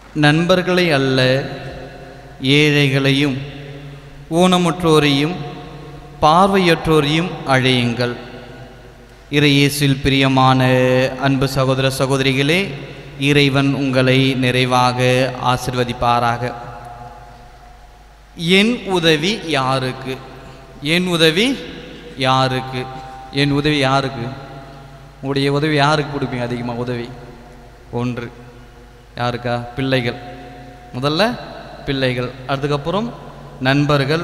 நண்பர்களை அல்ல ஏழைகளையும் ஊனமுற்றோரையும் பார்வையற்றோரையும் அழையுங்கள் இறையேசில் பிரியமான அன்பு சகோதர சகோதரிகளே இறைவன் உங்களை நிறைவாக ஆசிர்வதிப்பாராக என் உதவி யாருக்கு என் உதவி யாருக்கு என் உதவி யாருக்கு உங்களுடைய உதவி யாருக்கு கொடுப்பீங்க அதிகமாக உதவி ஒன்று யாருக்கா பிள்ளைகள் முதல்ல பிள்ளைகள் அதுக்கப்புறம் நண்பர்கள்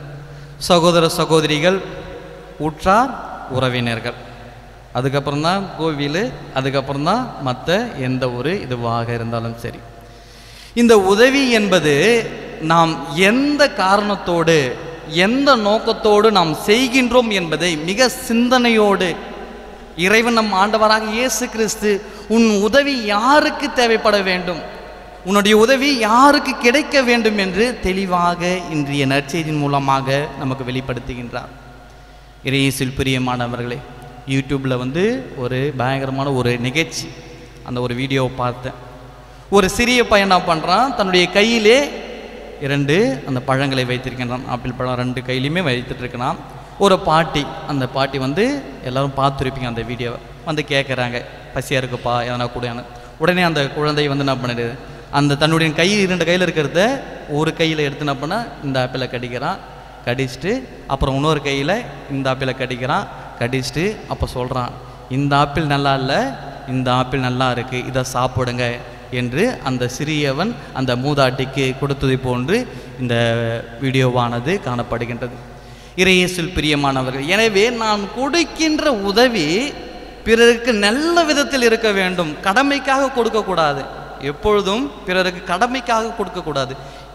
சகோதர சகோதரிகள் உற்றார் உறவினர்கள் அதுக்கப்புறம் தான் கோவில் அதுக்கப்புறம் தான் மற்ற எந்த ஒரு இதுவாக இருந்தாலும் சரி இந்த உதவி என்பது நாம் எந்த காரணத்தோடு எந்த நோக்கத்தோடு நாம் செய்கின்றோம் என்பதை மிக சிந்தனையோடு இறைவன் நம் ஆண்டவராக இயேசு கிறிஸ்து உன் உதவி யாருக்கு தேவைப்பட வேண்டும் உன்னுடைய உதவி யாருக்கு கிடைக்க வேண்டும் என்று தெளிவாக இன்றைய நற்செய்தியின் மூலமாக நமக்கு வெளிப்படுத்துகின்றார் இறையேசில் பிரியமானவர்களே யூடியூப்பில் வந்து ஒரு பயங்கரமான ஒரு நிகழ்ச்சி அந்த ஒரு வீடியோவை பார்த்தேன் ஒரு சிறிய பையன் என்ன பண்ணுறான் தன்னுடைய கையிலே இரண்டு அந்த பழங்களை வைத்திருக்கின்றான் ஆப்பிள் பழம் ரெண்டு கையிலையுமே வைத்துட்டு இருக்கிறான் ஒரு பாட்டி அந்த பாட்டி வந்து எல்லாரும் பார்த்துருப்பீங்க அந்த வீடியோவை வந்து கேட்குறாங்க பசியாக இருக்குப்பா எதனா கூடயானு உடனே அந்த குழந்தை வந்து என்ன பண்ணுது அந்த தன்னுடைய கை இரண்டு கையில் இருக்கிறத ஒரு கையில் எடுத்து என்ன பண்ணா இந்த ஆப்பிளை கடிக்கிறான் கடிச்சிட்டு அப்புறம் இன்னொரு கையில் இந்த ஆப்பிளை கடிக்கிறான் கடிச்சிட்டு அப்போ சொல்கிறான் இந்த ஆப்பிள் நல்லா இல்லை இந்த ஆப்பிள் நல்லா இருக்குது இதை சாப்பிடுங்க என்று அந்த சிறியவன் அந்த மூதாட்டிக்கு கொடுத்ததை போன்று இந்த வீடியோவானது காணப்படுகின்றது இறையேசில் பிரியமானவர்கள் எனவே நான் கொடுக்கின்ற உதவி பிறருக்கு நல்ல விதத்தில் இருக்க வேண்டும் கடமைக்காக கொடுக்கக்கூடாது எப்பொழுதும் பிறருக்கு கடமைக்காக கொடுக்கக்கூடாது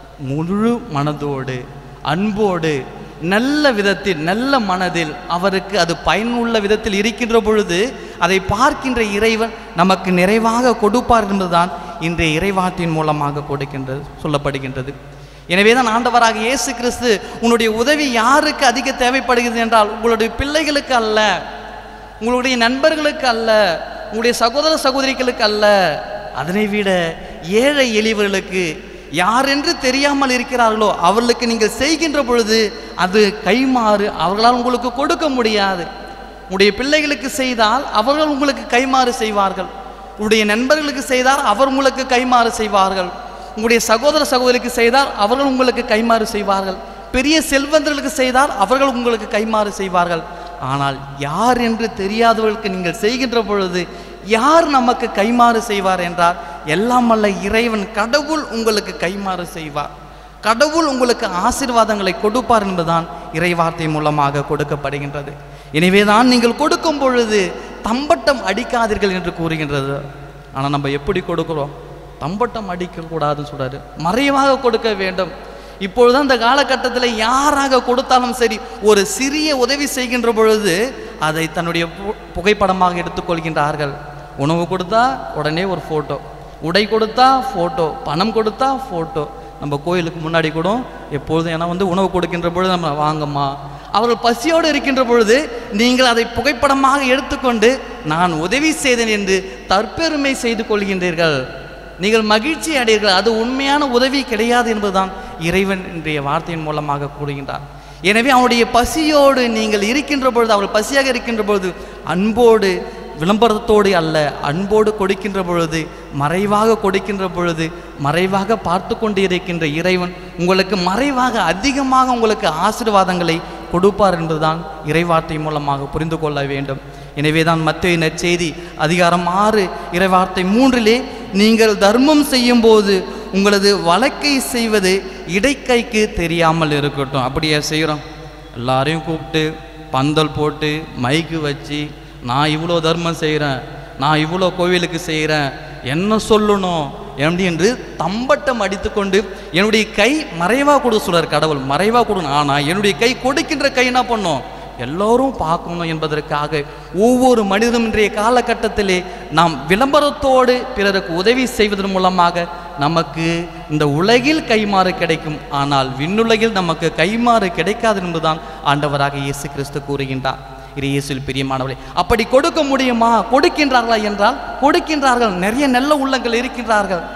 முழு மனதோடு அன்போடு நல்ல விதத்தில் நல்ல மனதில் அவருக்கு அது பயனுள்ள விதத்தில் இருக்கின்ற பொழுது அதை பார்க்கின்ற இறைவன் நமக்கு நிறைவாக கொடுப்பார் என்பதுதான் இன்றைய இறைவாட்டின் மூலமாக கொடுக்கின்றது சொல்லப்படுகின்றது எனவே தான் ஆண்டவராக இயேசு கிறிஸ்து உன்னுடைய உதவி யாருக்கு அதிக தேவைப்படுகிறது என்றால் உங்களுடைய பிள்ளைகளுக்கு அல்ல உங்களுடைய நண்பர்களுக்கு அல்ல உங்களுடைய சகோதர சகோதரிகளுக்கு அல்ல அதனை விட ஏழை எளியவர்களுக்கு யார் என்று தெரியாமல் இருக்கிறார்களோ அவர்களுக்கு நீங்கள் செய்கின்ற பொழுது அது கைமாறு அவர்களால் உங்களுக்கு கொடுக்க முடியாது உங்களுடைய பிள்ளைகளுக்கு செய்தால் அவர்கள் உங்களுக்கு கைமாறு செய்வார்கள் உங்களுடைய நண்பர்களுக்கு செய்தால் அவர் உங்களுக்கு கைமாறு செய்வார்கள் உங்களுடைய சகோதர சகோதரிக்கு செய்தால் அவர்கள் உங்களுக்கு கைமாறு செய்வார்கள் பெரிய செல்வந்தர்களுக்கு செய்தால் அவர்கள் உங்களுக்கு கைமாறு செய்வார்கள் ஆனால் யார் என்று தெரியாதவர்களுக்கு நீங்கள் செய்கின்ற பொழுது யார் நமக்கு கைமாறு செய்வார் என்றால் எல்லாம் அல்ல இறைவன் கடவுள் உங்களுக்கு கைமாறு செய்வார் கடவுள் உங்களுக்கு ஆசீர்வாதங்களை கொடுப்பார் என்பதுதான் இறைவார்த்தை மூலமாக கொடுக்கப்படுகின்றது எனவே தான் நீங்கள் கொடுக்கும் பொழுது தம்பட்டம் அடிக்காதீர்கள் என்று கூறுகின்றது ஆனால் நம்ம எப்படி கொடுக்குறோம் தம்பட்டம் அடிக்கக்கூடாதுன்னு சொல்றாரு மறைவாக கொடுக்க வேண்டும் இப்பொழுது அந்த காலகட்டத்தில் யாராக கொடுத்தாலும் சரி ஒரு சிறிய உதவி செய்கின்ற பொழுது அதை தன்னுடைய பு- புகைப்படமாக எடுத்துக்கொள்கின்றார்கள் உணவு கொடுத்தா உடனே ஒரு ஃபோட்டோ உடை கொடுத்தா ஃபோட்டோ பணம் கொடுத்தா ஃபோட்டோ நம்ம கோயிலுக்கு முன்னாடி கூட எப்பொழுதும் ஏன்னா வந்து உணவு கொடுக்கின்ற பொழுது நம்ம வாங்கம்மா அவர்கள் பசியோடு இருக்கின்ற பொழுது நீங்கள் அதை புகைப்படமாக எடுத்துக்கொண்டு நான் உதவி செய்தேன் என்று தற்பெருமை செய்து கொள்கின்றீர்கள் நீங்கள் மகிழ்ச்சி அடையீர்கள் அது உண்மையான உதவி கிடையாது என்பதுதான் இறைவன் இன்றைய வார்த்தையின் மூலமாக கூறுகின்றார் எனவே அவனுடைய பசியோடு நீங்கள் இருக்கின்ற பொழுது அவர்கள் பசியாக இருக்கின்ற பொழுது அன்போடு விளம்பரத்தோடு அல்ல அன்போடு கொடுக்கின்ற பொழுது மறைவாக கொடுக்கின்ற பொழுது மறைவாக பார்த்து கொண்டு இருக்கின்ற இறைவன் உங்களுக்கு மறைவாக அதிகமாக உங்களுக்கு ஆசீர்வாதங்களை கொடுப்பார் என்பதுதான் இறைவார்த்தை மூலமாக புரிந்து கொள்ள வேண்டும் எனவே தான் மத்திய நற்செய்தி அதிகாரம் ஆறு இறைவார்த்தை மூன்றிலே நீங்கள் தர்மம் செய்யும்போது உங்களது வழக்கை செய்வது இடைக்கைக்கு தெரியாமல் இருக்கட்டும் அப்படியே செய்கிறோம் எல்லாரையும் கூப்பிட்டு பந்தல் போட்டு மைக்கு வச்சு நான் இவ்வளோ தர்மம் செய்கிறேன் நான் இவ்வளோ கோவிலுக்கு செய்கிறேன் என்ன சொல்லணும் எப்படி என்று தம்பட்டம் அடித்துக்கொண்டு என்னுடைய கை மறைவாக கொடு சொல்றார் கடவுள் மறைவாக கொடுங்க ஆனால் என்னுடைய கை கொடுக்கின்ற கை என்ன பண்ணும் எல்லோரும் பார்க்கணும் என்பதற்காக ஒவ்வொரு மனிதனும் இன்றைய காலகட்டத்திலே நாம் விளம்பரத்தோடு பிறருக்கு உதவி செய்வதன் மூலமாக நமக்கு இந்த உலகில் கைமாறு கிடைக்கும் ஆனால் விண்ணுலகில் நமக்கு கைமாறு கிடைக்காது என்பதுதான் ஆண்டவராக இயேசு கிறிஸ்து கூறுகின்றார் இது இயேசுவில் பிரியமானவர்களே அப்படி கொடுக்க முடியுமா கொடுக்கின்றார்களா என்றால் கொடுக்கின்றார்கள் நிறைய நல்ல உள்ளங்கள் இருக்கின்றார்கள்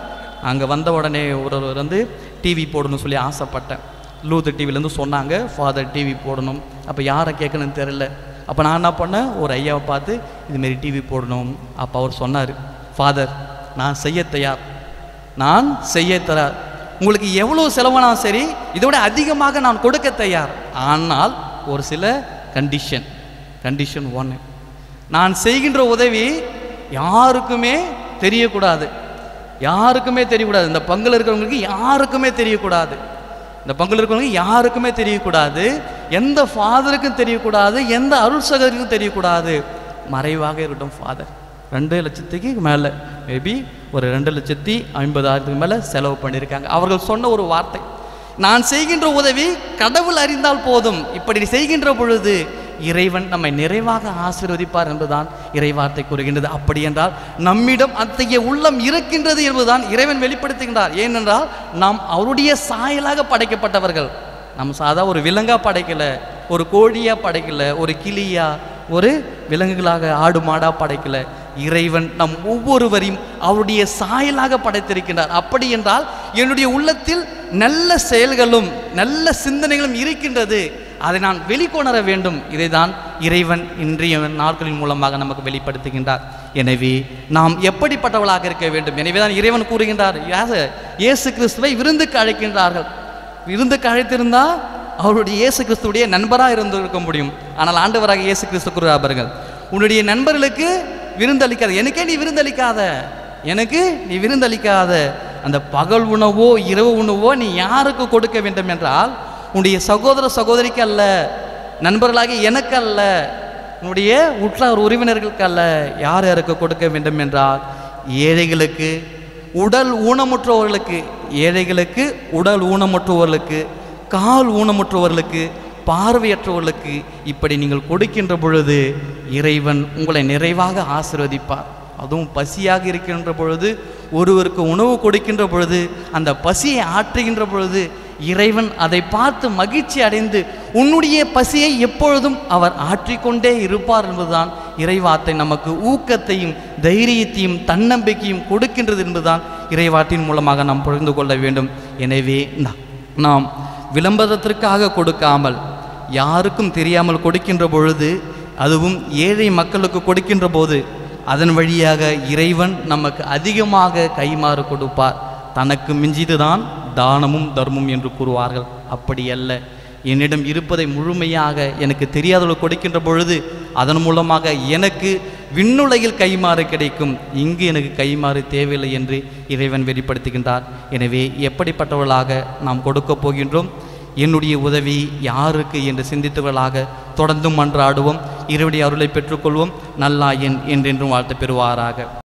அங்கே வந்த உடனே ஒருவர் வந்து டிவி போடணும்னு சொல்லி ஆசைப்பட்டேன் லூத்து டிவிலேருந்து சொன்னாங்க ஃபாதர் டிவி போடணும் அப்போ யாரை கேட்கணும்னு தெரில அப்போ நான் என்ன பண்ணேன் ஒரு ஐயாவை பார்த்து இதுமாரி டிவி போடணும் அப்போ அவர் சொன்னார் ஃபாதர் நான் செய்ய தயார் நான் செய்ய தயார் உங்களுக்கு எவ்வளோ செலவானாலும் சரி இதோட அதிகமாக நான் கொடுக்க தயார் ஆனால் ஒரு சில கண்டிஷன் கண்டிஷன் ஒன்று நான் செய்கின்ற உதவி யாருக்குமே தெரியக்கூடாது யாருக்குமே தெரியக்கூடாது இந்த பங்கில் இருக்கிறவங்களுக்கு யாருக்குமே தெரியக்கூடாது இந்த பங்கில் இருக்கிறவங்க யாருக்குமே தெரியக்கூடாது எந்த ஃபாதருக்கும் தெரியக்கூடாது எந்த அருள் சகோதரிக்கும் தெரியக்கூடாது மறைவாக இருக்கட்டும் ஃபாதர் ரெண்டு லட்சத்துக்கு மேலே மேபி ஒரு ரெண்டு லட்சத்தி ஐம்பதாயிரத்துக்கு மேலே செலவு பண்ணியிருக்காங்க அவர்கள் சொன்ன ஒரு வார்த்தை நான் செய்கின்ற உதவி கடவுள் அறிந்தால் போதும் இப்படி செய்கின்ற பொழுது இறைவன் நம்மை நிறைவாக ஆசீர்வதிப்பார் என்பதுதான் இறைவார்த்தை கூறுகின்றது அப்படி என்றால் நம்மிடம் அத்தகைய உள்ளம் இருக்கின்றது என்பதுதான் இறைவன் வெளிப்படுத்துகின்றார் ஏனென்றால் நாம் அவருடைய சாயலாக படைக்கப்பட்டவர்கள் நம்ம சாதா ஒரு விலங்கா படைக்கல ஒரு கோழியா படைக்கல ஒரு கிளியா ஒரு விலங்குகளாக ஆடு மாடா படைக்கல இறைவன் நம் ஒவ்வொருவரையும் அவருடைய சாயலாக படைத்திருக்கின்றார் அப்படி என்றால் என்னுடைய உள்ளத்தில் நல்ல செயல்களும் நல்ல சிந்தனைகளும் இருக்கின்றது அதை நான் வெளிக்கொணர வேண்டும் இதைதான் இறைவன் இன்றைய நாட்களின் மூலமாக நமக்கு வெளிப்படுத்துகின்றார் எனவே நாம் எப்படிப்பட்டவர்களாக இருக்க வேண்டும் எனவே தான் இறைவன் கூறுகின்றார் யாது- இயேசு கிறிஸ்துவை விருந்துக்கு அழைக்கின்றார்கள் விருந்துக்கு அழைத்திருந்தா அவருடைய இயேசு கிறிஸ்துவுடைய நண்பராக இருந்திருக்க முடியும் ஆனால் ஆண்டவராக இயேசு கிறிஸ்து கூறுகிறார்கள் உன்னுடைய நண்பர்களுக்கு விருந்தளிக்காத எனக்கே நீ விருந்தளிக்காத எனக்கு நீ விருந்தளிக்காத அந்த பகல் உணவோ இரவு உணவோ நீ யாருக்கு கொடுக்க வேண்டும் என்றால் உன்னுடைய சகோதர சகோதரிக்கு அல்ல நண்பர்களாக எனக்கு அல்ல உன்னுடைய உற்றார் உறவினர்களுக்கு அல்ல யார் யாருக்கு கொடுக்க வேண்டும் என்றால் ஏழைகளுக்கு உடல் ஊனமுற்றவர்களுக்கு ஏழைகளுக்கு உடல் ஊனமுற்றவர்களுக்கு கால் ஊனமுற்றவர்களுக்கு பார்வையற்றவர்களுக்கு இப்படி நீங்கள் கொடுக்கின்ற பொழுது இறைவன் உங்களை நிறைவாக ஆசீர்வதிப்பார் அதுவும் பசியாக இருக்கின்ற பொழுது ஒருவருக்கு உணவு கொடுக்கின்ற பொழுது அந்த பசியை ஆற்றுகின்ற பொழுது இறைவன் அதை பார்த்து மகிழ்ச்சி அடைந்து உன்னுடைய பசியை எப்பொழுதும் அவர் ஆற்றிக்கொண்டே இருப்பார் என்பதுதான் இறைவார்த்தை நமக்கு ஊக்கத்தையும் தைரியத்தையும் தன்னம்பிக்கையும் கொடுக்கின்றது என்பதுதான் இறைவாட்டின் மூலமாக நாம் புரிந்து கொள்ள வேண்டும் எனவே நா- நாம் விளம்பரத்திற்காக கொடுக்காமல் யாருக்கும் தெரியாமல் கொடுக்கின்ற பொழுது அதுவும் ஏழை மக்களுக்கு கொடுக்கின்ற போது அதன் வழியாக இறைவன் நமக்கு அதிகமாக கைமாறு கொடுப்பார் தனக்கு மிஞ்சியதுதான் தானமும் தர்மம் என்று கூறுவார்கள் அப்படி அல்ல என்னிடம் இருப்பதை முழுமையாக எனக்கு தெரியாதவர்கள் கொடுக்கின்ற பொழுது அதன் மூலமாக எனக்கு விண்ணுலகில் கைமாறு கிடைக்கும் இங்கு எனக்கு கைமாறு தேவையில்லை என்று இறைவன் வெளிப்படுத்துகின்றார் எனவே எப்படிப்பட்டவர்களாக நாம் கொடுக்கப் போகின்றோம் என்னுடைய உதவி யாருக்கு என்று சிந்தித்தவர்களாக தொடர்ந்தும் மன்றாடுவோம் இறைவனுடைய அருளை பெற்றுக்கொள்வோம் நல்லாயன் என்றென்றும் வாழ்த்து பெறுவாராக